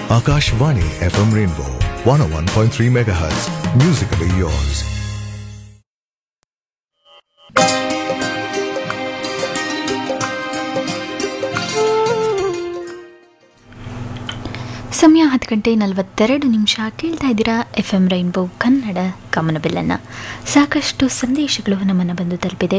Akashvani FM Rainbow 101.3 MHz. Musically yours. ಸಮಯ ಹತ್ತು ಗಂಟೆ ನಲವತ್ತೆರಡು ನಿಮಿಷ ಕೇಳ್ತಾ ಇದ್ದೀರಾ ಎಫ್ ಎಂ ರೈನ್ಬೋ ಕನ್ನಡ ಕಮನಬಿಲ್ಲನ್ನು ಸಾಕಷ್ಟು ಸಂದೇಶಗಳು ನಮ್ಮನ್ನು ಬಂದು ತಲುಪಿದೆ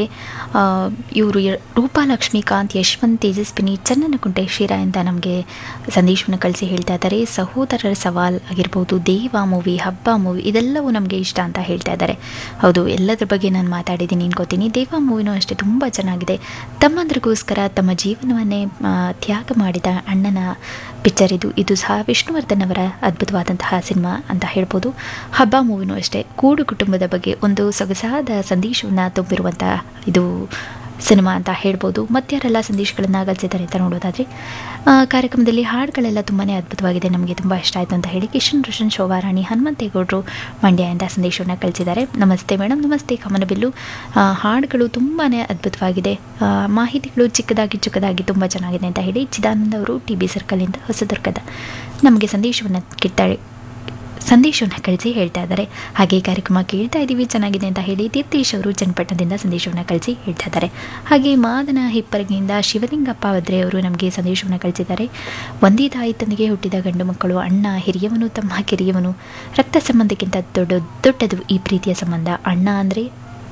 ಇವರು ರೂಪಾ ಲಕ್ಷ್ಮೀಕಾಂತ್ ಯಶವಂತ್ ತೇಜಸ್ವಿನಿ ಚನ್ನನಕುಂಟೆ ಶಿರಾ ಅಂತ ನಮಗೆ ಸಂದೇಶವನ್ನು ಕಳಿಸಿ ಹೇಳ್ತಾ ಇದ್ದಾರೆ ಸಹೋದರರ ಸವಾಲ್ ಆಗಿರ್ಬೋದು ದೇವ ಮೂವಿ ಹಬ್ಬ ಮೂವಿ ಇದೆಲ್ಲವೂ ನಮಗೆ ಇಷ್ಟ ಅಂತ ಹೇಳ್ತಾ ಇದ್ದಾರೆ ಹೌದು ಎಲ್ಲದ್ರ ಬಗ್ಗೆ ನಾನು ಮಾತಾಡಿದ್ದೀನಿ ಅನ್ಕೋತೀನಿ ದೇವ ಮೂವಿನೂ ಅಷ್ಟೇ ತುಂಬ ಚೆನ್ನಾಗಿದೆ ತಮ್ಮಂದ್ರಿಗೋಸ್ಕರ ತಮ್ಮ ಜೀವನವನ್ನೇ ಆ, ತ್ಯಾಗ ಮಾಡಿದ ಅಣ್ಣನ ಪಿಕ್ಚರ್ ಇದು ಇದು ಸಹ ವಿಷ್ಣುವರ್ಧನ್ ಅವರ ಅದ್ಭುತವಾದಂತಹ ಸಿನಿಮಾ ಅಂತ ಹೇಳ್ಬೋದು ಹಬ್ಬ ಮೂವಿನೂ ಅಷ್ಟೇ ಕೂಡು ಕುಟುಂಬದ ಬಗ್ಗೆ ಒಂದು ಸೊಗಸಾದ ಸಂದೇಶವನ್ನು ತುಂಬಿರುವಂತಹ ಇದು ಸಿನಿಮಾ ಅಂತ ಹೇಳ್ಬೋದು ಮತ್ತಾರೆಲ್ಲ ಸಂದೇಶಗಳನ್ನು ಗಳಿಸಿದ್ದಾರೆ ಅಂತ ನೋಡೋದಾದರೆ ಆ, ಕಾರ್ಯಕ್ರಮದಲ್ಲಿ ಹಾಡುಗಳೆಲ್ಲ ತುಂಬಾ ಅದ್ಭುತವಾಗಿದೆ ನಮಗೆ ತುಂಬ ಇಷ್ಟ ಆಯಿತು ಅಂತ ಹೇಳಿ ಕಿಶನ್ ರೋಷನ್ ಶೋಭಾರಾಣಿ ಹನುಮಂತೇಗೌಡರು ಮಂಡ್ಯದಿಂದ ಸಂದೇಶವನ್ನು ಕಳಿಸಿದ್ದಾರೆ ನಮಸ್ತೆ ಮೇಡಮ್ ನಮಸ್ತೆ ಕಮನಬಿಲ್ಲು ಆ, ಹಾಡುಗಳು ತುಂಬಾ ಅದ್ಭುತವಾಗಿದೆ ಆ, ಮಾಹಿತಿಗಳು ಚಿಕ್ಕದಾಗಿ ಚಿಕ್ಕದಾಗಿ ತುಂಬ ಚೆನ್ನಾಗಿದೆ ಅಂತ ಹೇಳಿ ಚಿದಾನಂದ ಅವರು ಟಿ ಬಿ ಸರ್ಕಲಿಂದ ಹೊಸದುರ್ಗದ ನಮಗೆ ಸಂದೇಶವನ್ನು ಕಿಟ್ಟಾಳೆ ಸಂದೇಶವನ್ನು ಕಳಿಸಿ ಹೇಳ್ತಾ ಇದ್ದಾರೆ ಹಾಗೆ ಈ ಕಾರ್ಯಕ್ರಮ ಕೇಳ್ತಾ ಇದ್ದೀವಿ ಚೆನ್ನಾಗಿದೆ ಅಂತ ಹೇಳಿ ತೀರ್ಥೇಶ್ ಅವರು ಚನ್ನಪಟ್ಟಣದಿಂದ ಸಂದೇಶವನ್ನು ಕಳಿಸಿ ಹೇಳ್ತಾ ಇದ್ದಾರೆ ಹಾಗೆ ಮಾದನ ಹಿಪ್ಪರಗಿಯಿಂದ ಶಿವಲಿಂಗಪ್ಪ ವದ್ರೆ ಅವರು ನಮಗೆ ಸಂದೇಶವನ್ನು ಕಳಿಸಿದ್ದಾರೆ ಒಂದೇ ತಾಯಿ ತಂದೆಗೆ ಹುಟ್ಟಿದ ಗಂಡು ಮಕ್ಕಳು ಅಣ್ಣ ಹಿರಿಯವನು ತಮ್ಮ ಕಿರಿಯವನು ರಕ್ತ ಸಂಬಂಧಕ್ಕಿಂತ ದೊಡ್ಡ ದೊಡ್ಡದು ಈ ಪ್ರೀತಿಯ ಸಂಬಂಧ ಅಣ್ಣ ಅಂದರೆ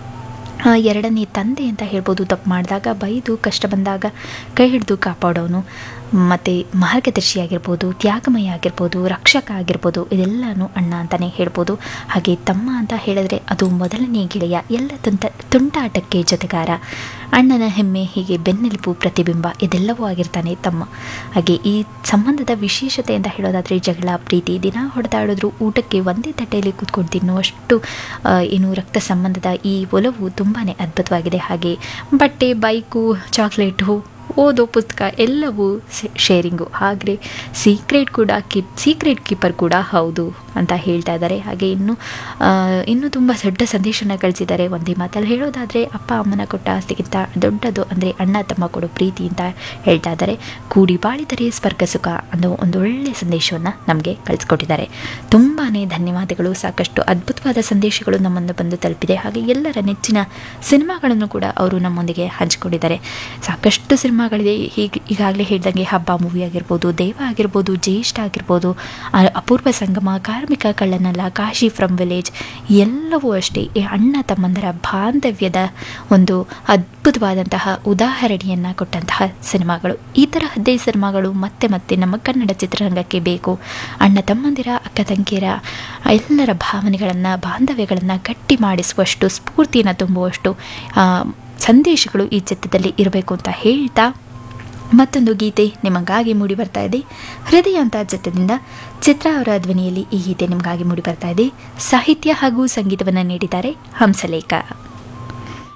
ಆ, ಎರಡನೇ ತಂದೆ ಅಂತ ಹೇಳ್ಬೋದು ತಪ್ಪು ಮಾಡಿದಾಗ ಬೈದು ಕಷ್ಟ ಬಂದಾಗ ಕೈ ಹಿಡಿದು ಕಾಪಾಡೋನು ಮತ್ತು ಮಾರ್ಗದರ್ಶಿ ಆಗಿರ್ಬೋದು ತ್ಯಾಗಮಯ ಆಗಿರ್ಬೋದು ರಕ್ಷಕ ಆಗಿರ್ಬೋದು ಇದೆಲ್ಲನೂ ಅಣ್ಣ ಅಂತಲೇ ಹೇಳ್ಬೋದು ಹಾಗೆ ತಮ್ಮ ಅಂತ ಹೇಳಿದ್ರೆ ಅದು ಮೊದಲನೇ ಗೆಳೆಯ ಎಲ್ಲ ತುಂಟ ತುಂಟಾಟಕ್ಕೆ ಜೊತೆಗಾರ ಅಣ್ಣನ ಹೆಮ್ಮೆ ಹೀಗೆ ಬೆನ್ನೆಲುಬು ಪ್ರತಿಬಿಂಬ ಇದೆಲ್ಲವೂ ಆಗಿರ್ತಾನೆ ತಮ್ಮ ಹಾಗೆ ಈ ಸಂಬಂಧದ ವಿಶೇಷತೆ ಅಂತ ಹೇಳೋದಾದರೆ ಜಗಳ ಪ್ರೀತಿ ದಿನ ಹೊಡೆದಾಡಿದ್ರು ಊಟಕ್ಕೆ ಒಂದೇ ತಟ್ಟೆಯಲ್ಲಿ ಕೂತ್ಕೊಂಡು ತಿನ್ನುವಷ್ಟು ಆ, ಏನು ರಕ್ತ ಸಂಬಂಧದ ಈ ಒಲವು ತುಂಬಾ ಅದ್ಭುತವಾಗಿದೆ ಹಾಗೆ ಬಟ್ಟೆ ಬೈಕು ಚಾಕ್ಲೇಟು ಓದೋ ಪುಸ್ತಕ ಎಲ್ಲವೂ ಶೇರಿಂಗು ಹಾಗೆ ಸೀಕ್ರೆಟ್ ಕೂಡ ಕೀಪ್ ಸೀಕ್ರೆಟ್ ಕೀಪರ್ ಕೂಡ ಹೌದು ಅಂತ ಹೇಳ್ತಾ ಇದ್ದಾರೆ ಹಾಗೆ ಇನ್ನು ಆ, ಇನ್ನೂ ತುಂಬ ದೊಡ್ಡ ಸಂದೇಶನ ಕಳಿಸಿದ್ದಾರೆ ಒಂದೇ ಮಾತಲ್ಲಿ ಹೇಳೋದಾದರೆ ಅಪ್ಪ ಅಮ್ಮನ ಕೊಟ್ಟ ಆಸ್ತಿಗಿಂತ ದೊಡ್ಡದು ಅಂದರೆ ಅಣ್ಣ ತಮ್ಮ ಕೊಡೋ ಪ್ರೀತಿ ಅಂತ ಹೇಳ್ತಾ ಇದ್ದಾರೆ ಕೂಡಿ ಬಾಳಿದರೆ ಸ್ವರ್ಗ ಸುಖ ಅನ್ನೋ ಒಂದು ಒಳ್ಳೆಯ ಸಂದೇಶವನ್ನು ನಮಗೆ ಕಳಿಸ್ಕೊಟ್ಟಿದ್ದಾರೆ ತುಂಬಾ ಧನ್ಯವಾದಗಳು ಸಾಕಷ್ಟು ಅದ್ಭುತವಾದ ಸಂದೇಶಗಳು ನಮ್ಮನ್ನು ಬಂದು ತಲುಪಿದೆ ಹಾಗೆ ಎಲ್ಲರ ನೆಚ್ಚಿನ ಸಿನಿಮಾಗಳನ್ನು ಕೂಡ ಅವರು ನಮ್ಮೊಂದಿಗೆ ಹಂಚಿಕೊಂಡಿದ್ದಾರೆ ಸಾಕಷ್ಟು ಸಿನಿಮಾಗಳಿದೆ ಹೀಗೆ ಈಗಾಗಲೇ ಹೇಳ್ದಂಗೆ ಹಬ್ಬ ಮೂವಿ ಆಗಿರ್ಬೋದು ದೇವ ಆಗಿರ್ಬೋದು ಜ್ಯೇಷ್ಠ ಆಗಿರ್ಬೋದು ಆ ಅಪೂರ್ವ ಸಂಗಮ ಕಾರ್ಮಿಕ ಕಳ್ಳನಲ್ಲ ಕಾಶಿ ಫ್ರಮ್ ವಿಲೇಜ್ ಎಲ್ಲವೂ ಅಷ್ಟೇ ಈ ಅಣ್ಣ ತಮ್ಮಂದರ ಬಾಂಧವ್ಯದ ಒಂದು ಅದ್ಭುತವಾದಂತಹ ಉದಾಹರಣೆಯನ್ನು ಕೊಟ್ಟಂತಹ ಸಿನಿಮಾಗಳು ಈ ತರಹದ್ದೇ ಸಿನಿಮಾಗಳು ಮತ್ತೆ ಮತ್ತೆ ನಮ್ಮ ಕನ್ನಡ ಚಿತ್ರರಂಗಕ್ಕೆ ಬೇಕು ಅಣ್ಣ ತಮ್ಮಂದಿರ ಅಕ್ಕ ತಂಗಿಯರ ಎಲ್ಲರ ಭಾವನೆಗಳನ್ನು ಬಾಂಧವ್ಯಗಳನ್ನು ಗಟ್ಟಿ ಮಾಡಿಸುವಷ್ಟು ಸ್ಫೂರ್ತಿಯನ್ನು ತುಂಬುವಷ್ಟು ಆ, ಸಂದೇಶಗಳು ಈ ಚಿತ್ರದಲ್ಲಿ ಇರಬೇಕು ಅಂತ ಹೇಳ್ತಾ ಮತ್ತೊಂದು ಗೀತೆ ನಿಮಗಾಗಿ ಮೂಡಿ ಬರ್ತಾ ಇದೆ ಹೃದಯ ಅಂತ ಚಿತ್ರದಿಂದ ಚಿತ್ರ ಅವರ ಧ್ವನಿಯಲ್ಲಿ ಈ ಗೀತೆ ನಿಮಗಾಗಿ ಮೂಡಿ ಬರ್ತಾ ಇದೆ ಸಾಹಿತ್ಯ ಹಾಗೂ ಸಂಗೀತವನ್ನು ನೀಡಿದ್ದಾರೆ ಹಂಸಲೇಖ